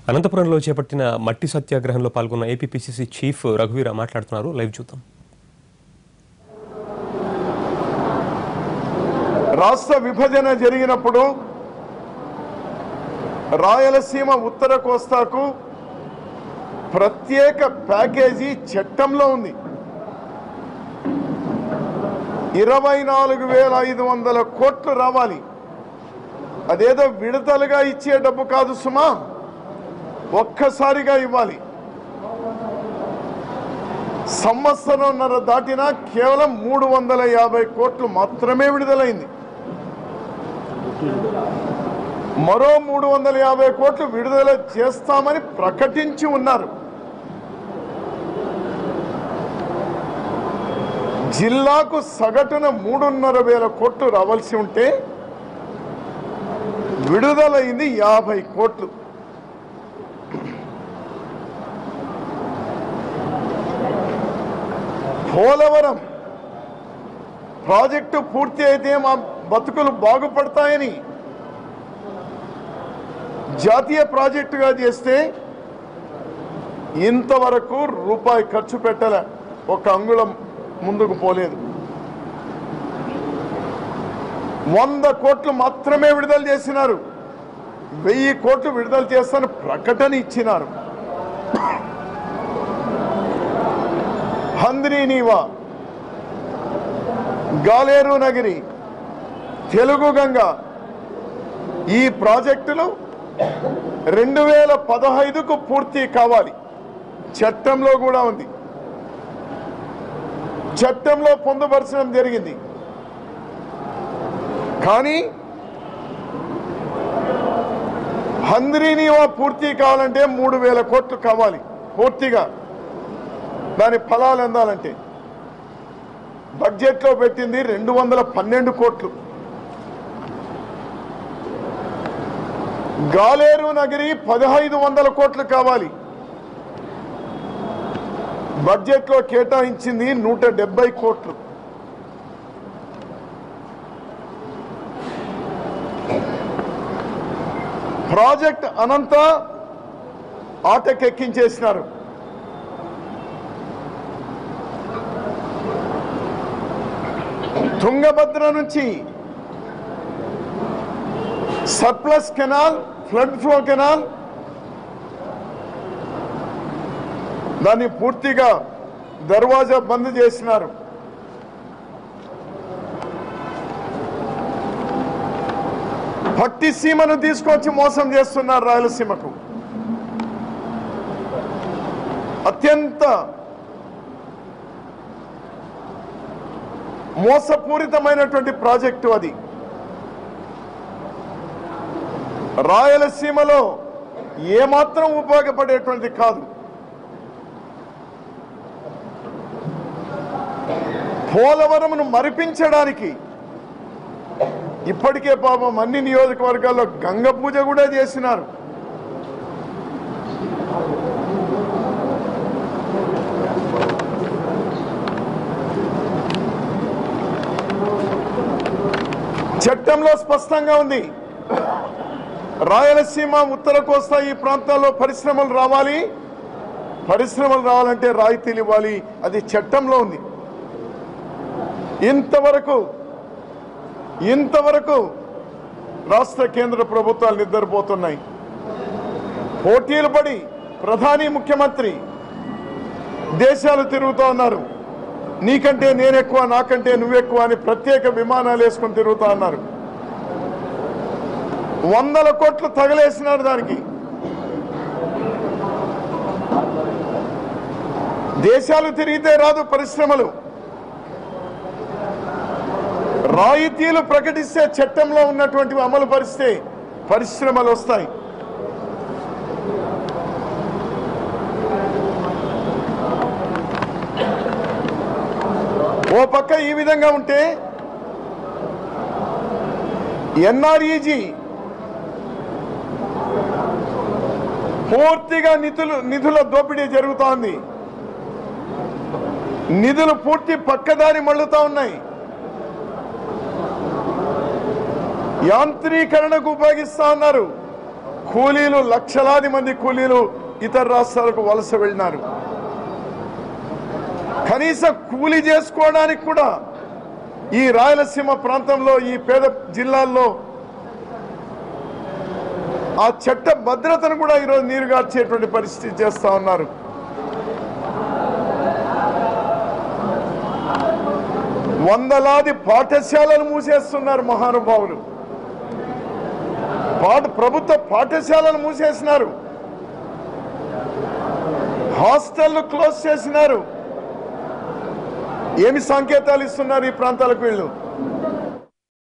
అనంతపురంలో చేపట్టిన మట్టి సత్యాగ్రహంలో పాల్గొన్న ఏపీపీసీసీ చీఫ్ రఘువీర మాట్లాడుతున్నారు లైవ్ చూద్దాం రాష్ట్ర విభజన జరిగినప్పుడు రాయలసీమ ఉత్తర కోస్తాకు ప్రత్యేక ప్యాకేజీ చట్టంలో ఉంది ఇరవై నాలుగు వేల ఐదు వందల కోట్లు రావాలి అదేదో విడతలుగా ఇచ్చే డబ్బు కాదు సుమా ఒక్కసారిగా ఇవ్వాలి సంవత్సరంన్నర దాటినా కేవలం మూడు వందల యాభై కోట్లు మాత్రమే విడుదలైంది మరో మూడు వందల యాభై కోట్లు విడుదల చేస్తామని ప్రకటించి ఉన్నారు జిల్లాకు సగటున మూడున్నర వేల కోట్లు రావాల్సి ఉంటే విడుదలైంది యాభై కోట్లు పోలవరం ప్రాజెక్టు పూర్తి అయితే మా బతుకులు బాగుపడతాయని జాతీయ ప్రాజెక్టుగా చేస్తే ఇంతవరకు రూపాయి ఖర్చు పెట్టలే ఒక అంగుళం ముందుకు పోలేదు వంద కోట్లు మాత్రమే విడుదల చేసినారు వెయ్యి కోట్లు విడుదల చేస్తాను ప్రకటన ఇచ్చినారు హంద్రీ నీవా గాలేరు నగిరి తెలుగు గంగ ఈ ప్రాజెక్టులు రెండు వేల పదహైదుకు పూర్తి కావాలి చట్టంలో కూడా ఉంది చట్టంలో పొందుపరచడం జరిగింది కానీ హంద్రీనీవా పూర్తి కావాలంటే మూడు వేల కోట్లు కావాలి పూర్తిగా దాని ఫలాలు అందాలంటే బడ్జెట్లో పెట్టింది రెండు వందల పన్నెండు కోట్లు గాలేరు నగరి పదహైదు వందల కోట్లు కావాలి బడ్జెట్లో కేటాయించింది నూట డెబ్బై కోట్లు ప్రాజెక్ట్ అనంత ఆటకెక్కించేసినారు తుంగభద్ర నుంచి surplus canal flood flow canal దాన్ని పూర్తిగా దర్వాజా బంద్ చేసినారు పట్టిసీమను తీసుకొచ్చి మోసం చేస్తున్నారు రాయలసీమకు అత్యంత మోసపూరితమైనటువంటి ప్రాజెక్టు అది రాయలసీమలో ఏమాత్రం ఉపయోగపడేటువంటిది కాదు పోలవరమును మరిపించడానికి ఇప్పటికే పాపం అన్ని నియోజకవర్గాల్లో గంగ పూజ కూడా చేసినారు చట్టంలో స్పష్టంగా ఉంది రాయలసీమ ఉత్తర కోస్తా ఈ ప్రాంతాల్లో పరిశ్రమలు రావాలి పరిశ్రమలు రావాలంటే రాయితీలు ఇవ్వాలి అది చట్టంలో ఉంది ఇంతవరకు ఇంతవరకు రాష్ట్ర కేంద్ర ప్రభుత్వాలు నిద్రపోతున్నాయి పోటీలు పడి ప్రధాని ముఖ్యమంత్రి దేశాలు తిరుగుతూ ఉన్నారు నీకంటే నేనెక్కువ నాకంటే నువ్వెక్కువ అని ప్రత్యేక విమానాలు వేసుకొని తిరుగుతా ఉన్నారు వందల కోట్లు తగలేసినారు దానికి దేశాలు తిరిగితే రాదు పరిశ్రమలు రాయితీలు ప్రకటిస్తే చట్టంలో ఉన్నటువంటివి అమలు పరిస్తే పరిశ్రమలు వస్తాయి ఓ పక్క ఈ విధంగా ఉంటే ఎన్ఆర్ఈజీ పూర్తిగా నిధులు నిధుల దోపిడీ జరుగుతోంది నిధులు పూర్తి పక్కదారి మళ్ళుతా ఉన్నాయి యాంత్రీకరణకు ఉపయోగిస్తా ఉన్నారు కూలీలు లక్షలాది మంది కూలీలు ఇతర రాష్ట్రాలకు వలస వెళ్ళినారు కనీసం కూలీ చేసుకోవడానికి కూడా ఈ రాయలసీమ ప్రాంతంలో ఈ పేద జిల్లాల్లో ఆ చట్ట భద్రతను కూడా ఈరోజు నీరుగార్చేటువంటి పరిస్థితి చేస్తా ఉన్నారు వందలాది పాఠశాలలు మూసేస్తున్నారు మహానుభావులు పాఠ ప్రభుత్వ పాఠశాలలు మూసేసినారు హాస్టళ్లు క్లోజ్ చేసినారు ఏమి సంకేతాలు ఇస్తున్నారు ఈ ప్రాంతాలకు వీళ్ళు